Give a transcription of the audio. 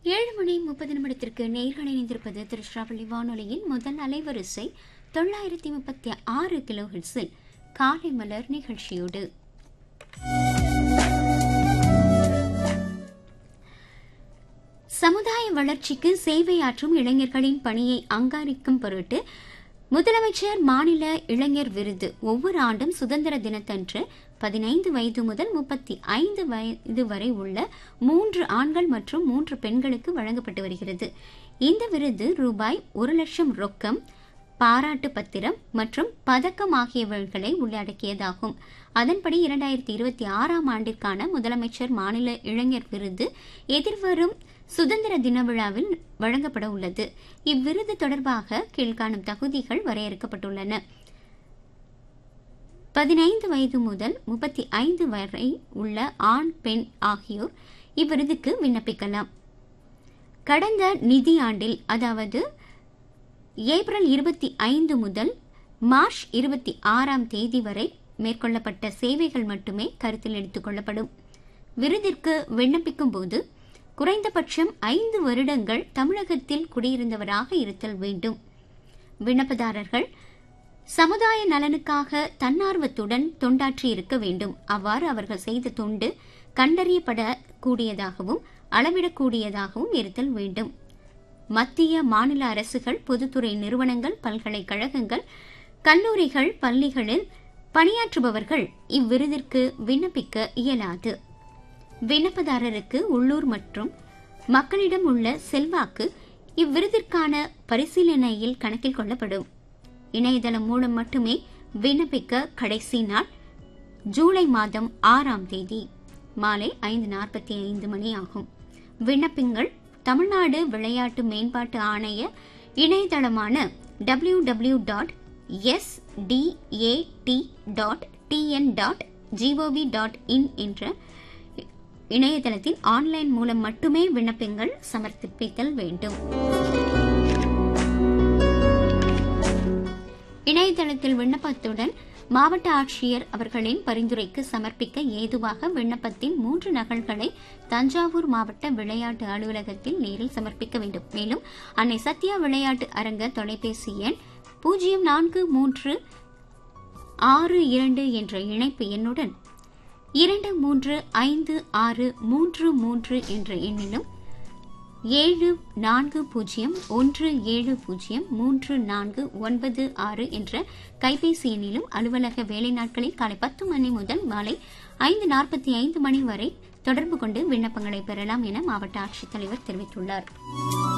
ஏழு மணி முப்பது நிமிடத்திற்கு நேர்கள் இணைந்திருப்பது திருச்சிராப்பள்ளி வானொலியின் முதல் அலைவரிசை தொள்ளாயிரத்தி முப்பத்தி ஆறு கிலோ ஹெர்ட்ஸில் காலை மலர் நிகழ்ச்சியோடு சமுதாய வளர்ச்சிக்கு சேவையாற்றும் இளைஞர்களின் பணியை அங்காரிக்கும் பொருட்டு முதலமைச்சர் மாநில இளைஞர் விருது ஒவ்வொரு ஆண்டும் சுதந்திர தினத்தன்று பதினைந்து வயது முதல் முப்பத்தி ஐந்து வயது வரை உள்ள மூன்று ஆண்கள் மற்றும் மூன்று பெண்களுக்கு வழங்கப்பட்டு வருகிறது இந்த விருது ரூபாய் ஒரு லட்சம் ரொக்கம் பாராட்டு பத்திரம் மற்றும் பதக்கம் ஆகியவர்களை உள்ளடக்கியதாகும் அதன்படி இரண்டாயிரத்தி இருபத்தி ஆறாம் ஆண்டிற்கான முதலமைச்சர் மாநில இளைஞர் விருது எதிர்வரும் சுதந்திர தின விழாவில் வழங்கப்பட உள்ளது இவ்விருது தொடர்பாக கீழ்காணும் தகுதிகள் வரையறுக்கப்பட்டுள்ளன பதினைந்து வயது முதல் முப்பத்தி ஐந்து வரை உள்ள ஆண் பெண் ஆகியோர் இவ்விருதுக்கு விண்ணப்பிக்கலாம் கடந்த நிதியாண்டில் அதாவது ஏப்ரல் இருபத்தி ஐந்து முதல் மார்ச் இருபத்தி ஆறாம் தேதி வரை மேற்கொள்ளப்பட்ட சேவைகள் மட்டுமே கருத்தில் எடுத்துக் கொள்ளப்படும் விருதிற்கு விண்ணப்பிக்கும் போது குறைந்தபட்சம் ஐந்து வருடங்கள் தமிழகத்தில் குடியிருந்தவராக இருத்தல் வேண்டும் விண்ணப்பதாரர்கள் சமுதாய நலனுக்காக தன்னார்வத்துடன் தொண்டாற்றி இருக்க வேண்டும் அவ்வாறு அவர்கள் செய்த தொண்டு கண்டறியப்படக்கூடியதாகவும் அளவிடக்கூடியதாகவும் இருத்தல் வேண்டும் மத்திய மாநில அரசுகள் பொதுத்துறை நிறுவனங்கள் பல்கலைக்கழகங்கள் கல்லூரிகள் பள்ளிகளில் பணியாற்றுபவர்கள் இவ்விருதிற்கு விண்ணப்பிக்க இயலாது விண்ணப்பதாரருக்கு உள்ளூர் மற்றும் மக்களிடம் உள்ள செல்வாக்கு இவ்விருதிற்கான பரிசீலனையில் கணக்கில் கொள்ளப்படும் இணையதளம் மூலம் மட்டுமே விண்ணப்பிக்க கடைசி நாள் ஜூலை மாதம் ஆறாம் தேதி மாலை ஐந்து நாற்பத்தி ஐந்து மணி ஆகும் விண்ணப்பங்கள் தமிழ்நாடு விளையாட்டு மேம்பாட்டு ஆணைய இணையதளமான W W dot SDAT dot TN dot gov dot in என்ற இணையதளத்தில் ஆன்லைன் மூலம் மட்டுமே விண்ணப்பங்கள் சமர்ப்பித்தல் வேண்டும் இணையதளத்தில் விண்ணப்பத்துடன் மாவட்ட ஆட்சியர் அவர்களின் பரிந்துரைக்கு சமர்ப்பிக்க ஏதுவாக விண்ணப்பத்தின் மூன்று நகல்களை தஞ்சாவூர் மாவட்ட விளையாட்டு அலுவலகத்தில் நேரில் சமர்ப்பிக்க வேண்டும் மேலும் அன்னை சத்யா விளையாட்டு அரங்க தொலைபேசி எண் பூஜ்ஜியம் நான்கு மூன்று ஆறு இரண்டு என்ற இணைப்பு எண்ணுடன் இரண்டு மூன்று ஐந்து ஆறு மூன்று மூன்று என்ற எண்ணிலும் ஏழு நான்கு பூஜ்ஜியம் ஒன்று ஏழு பூஜ்ஜியம் மூன்று நான்கு ஒன்பது ஆறு என்ற கைபேசி எண்ணிலும் அலுவலக வேலை நாட்களில் காலை பத்து மணி முதல் மாலை ஐந்து நாற்பத்தி ஐந்து மணி வரை தொடர்பு கொண்டு விண்ணப்பங்களை பெறலாம் என மாவட்ட ஆட்சித்தலைவர் தெரிவித்துள்ளார்